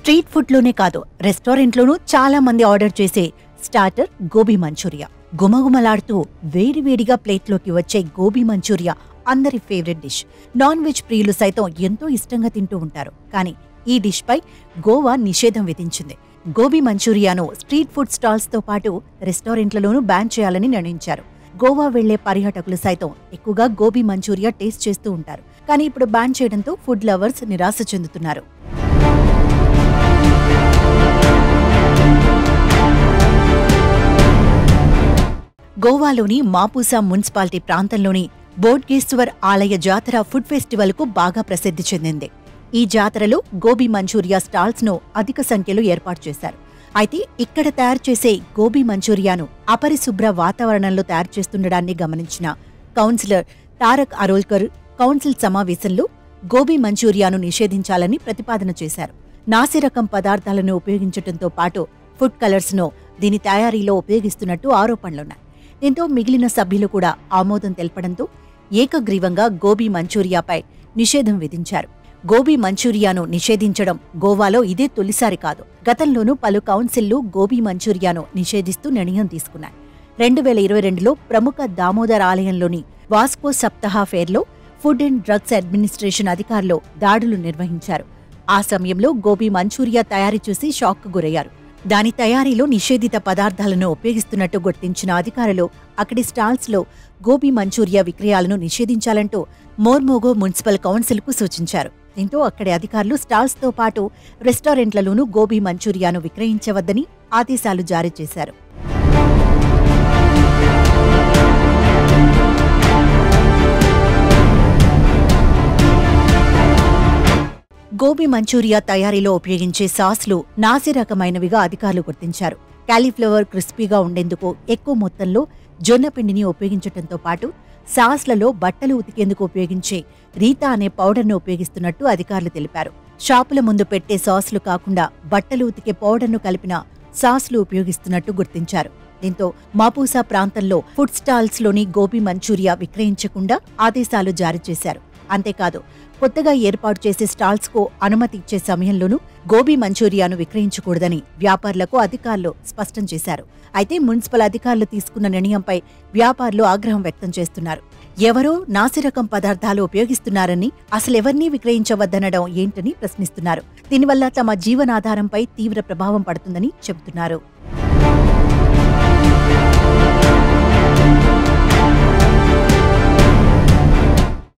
street ఫుడ్లోనే కాదు రెస్టారెంట్లోనూ చాలా మంది ఆర్డర్ చేసే స్టార్టర్ గోబీ మంచూరియా గుమగుమలాడుతూ వేడివేడిగా ప్లేట్లోకి వచ్చే గోబీ మంచూరియా అందరి ఫేవరెట్ డిష్ నాన్ వెజ్ ప్రియులు సైతం ఎంతో ఇష్టంగా తింటూ ఉంటారు కానీ ఈ డిష్ పై గోవా నిషేధం విధించింది గోబీ మంచూరియాను స్ట్రీట్ ఫుడ్ స్టాల్స్ తో పాటు రెస్టారెంట్లలోనూ బ్యాన్ చేయాలని నిర్ణయించారు గోవా వెళ్లే పర్యాటకులు సైతం ఎక్కువగా గోబీ మంచూరియా టేస్ట్ చేస్తూ ఉంటారు కానీ ఇప్పుడు బ్యాన్ చేయడంతో ఫుడ్ లవర్స్ నిరాశ చెందుతున్నారు గోవాలోని మాపూసా మున్సిపాలిటీ ప్రాంతంలోని బోడ్గేశ్వర్ ఆలయ జాతర ఫుడ్ ఫెస్టివల్ కు బాగా ప్రసిద్ధి చెందింది ఈ జాతరలో గోబీ మంచూరియా స్టాల్స్ ను అధిక సంఖ్యలో ఏర్పాటు చేశారు అయితే ఇక్కడ తయారు చేసే గోబీ మంచూరియాను అపరిశుభ్ర వాతావరణంలో తయారు చేస్తుండడాన్ని గమనించిన కౌన్సిలర్ తారక్ అరోల్కర్ కౌన్సిల్ సమావేశంలో గోబీ మంచూరియాను నిషేధించాలని ప్రతిపాదన చేశారు నాసిరకం పదార్థాలను ఉపయోగించడంతో పాటు ఫుడ్ కలర్స్ ను దీని తయారీలో ఉపయోగిస్తున్నట్టు ఆరోపణలున్నాయి దీంతో మిగిలిన సభ్యులు కూడా ఆమోదం తెలపడంతో ఏకగ్రీవంగా గోబీ మంచూరియాపై నిషేధం విధించారు గోబీ మంచూరియాను నిషేధించడం గోవాలో ఇదే తొలిసారి కాదు గతంలోనూ పలు కౌన్సిల్లు గోబీ మంచూరియాను నిషేధిస్తూ నిర్ణయం తీసుకున్నాయి రెండు వేల ఇరవై రెండులో ప్రముఖ దామోదర్ ఆలయంలోని వాస్కో సప్తాహ ఫేర్లో ఫుడ్ అండ్ డ్రగ్స్ అడ్మినిస్ట్రేషన్ అధికారులు దాడులు నిర్వహించారు ఆ సమయంలో గోబీ మంచూరియా తయారీ చూసి షాక్కు గురయ్యారు దాని తయారీలో నిషేధిత పదార్థాలను ఉపయోగిస్తున్నట్టు గుర్తించిన అధికారులు అక్కడి స్టాల్స్లో గోబీ మంచూరియా విక్రయాలను నిషేధించాలంటూ మోర్మోగో మున్సిపల్ కౌన్సిల్కు సూచించారు దీంతో అక్కడి అధికారులు స్టాల్స్తో పాటు రెస్టారెంట్లలోనూ గోబీ మంచూరియాను విక్రయించవద్దని ఆదేశాలు జారీ చేశారు గోబీ మంచూరియా తయారీలో ఉపయోగించే సాస్లు నాసి రకమైనవిగా అధికారులు గుర్తించారు కాలీఫ్లవర్ క్రిస్పీగా ఉండేందుకు ఎక్కువ మొత్తంలో జొన్న పిండిని ఉపయోగించడంతో పాటు సాస్లలో బట్టలు ఉతికేందుకు ఉపయోగించే రీతా అనే పౌడర్ను ఉపయోగిస్తున్నట్టు అధికారులు తెలిపారు షాపుల ముందు పెట్టే సాస్లు కాకుండా బట్టలు ఉతికే పౌడర్ను కలిపిన సాస్లు ఉపయోగిస్తున్నట్టు గుర్తించారు దీంతో మాపూసా ప్రాంతంలో ఫుడ్ స్టాల్స్లోని గోబీ మంచూరియా విక్రయించకుండా ఆదేశాలు జారీ చేశారు అంతేకాదు కొత్తగా ఏర్పాటు చేసే స్టాల్స్ కు అనుమతి ఇచ్చే సమయంలోనూ గోబీ మంచూరియాను విక్రయించకూడదని వ్యాపారులకు అధికారులు స్పష్టం చేశారు అయితే మున్సిపల్ అధికారులు తీసుకున్న నిర్ణయంపై వ్యాపారులు ఆగ్రహం వ్యక్తం చేస్తున్నారు ఎవరో నాసిరకం పదార్థాలు ఉపయోగిస్తున్నారని అసలెవర్నీ విక్రయించవద్దనడం ఏంటని ప్రశ్నిస్తున్నారు దీనివల్ల తమ జీవనాధారంపై తీవ్ర ప్రభావం పడుతుందని చెబుతున్నారు